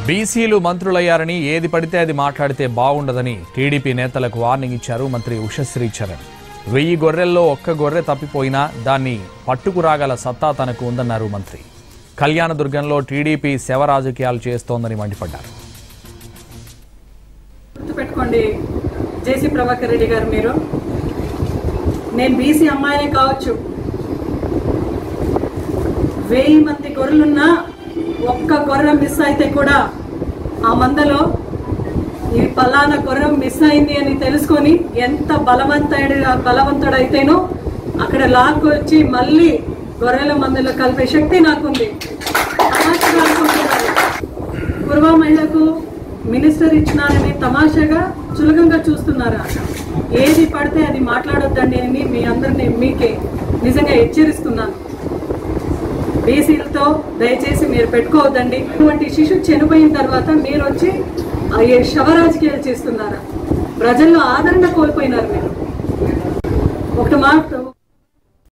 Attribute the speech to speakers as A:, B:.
A: బీసీలు మంత్రులయ్యారని ఏది పడితే అది మాట్లాడితే బాగుండదని టీడీపీ నేతలకు వార్నింగ్ ఇచ్చారు మంత్రి ఉషశ్రీ చరణ్ వెయ్యి గొర్రెల్లో ఒక్క గొర్రె తప్పిపోయినా దాన్ని పట్టుకురాగల సత్తా తనకు ఉందన్నారు మంత్రి కళ్యాణదుర్గంలో టీడీపీ శవ రాజకీయాలు చేస్తోందని మండిపడ్డారు
B: గుర్తుపెట్టుకోండి జేసీ ప్రభాకర్ రెడ్డి గారు మీరు నేను బీసీ అమ్మాయినే కావచ్చు వెయ్యి మంది గొర్రెలున్నా ఒక్క గొర్రె మిస్ అయితే కూడా ఆ మందలో ఈ పలానా గొర్రె మిస్ అయింది అని తెలుసుకొని ఎంత బలవంతుడు బలవంతుడైతేనో అక్కడ లాక్కొచ్చి మళ్ళీ గొర్రెల మందులో కలిపే శక్తి నాకుంది తమాషగా అనుకుంటున్నారు పూర్వ మహిళకు మినిస్టర్ ఇచ్చినారని తమాషాగా చులకంగా చూస్తున్నారా ఏది పడితే అది మాట్లాడొద్దండి అని మీ అందరినీ మీకే నిజంగా హెచ్చరిస్తున్నాను బీసీలతో దయచేసి మీరు పెట్టుకోవద్దండి ఇటువంటి శిశు చనిపోయిన తర్వాత మీరు వచ్చి ఆ ఏ శవ రాజకీయాలు చేస్తున్నారా ప్రజల్లో ఆదరణ కోల్పోయినారు మీరు ఒక మాట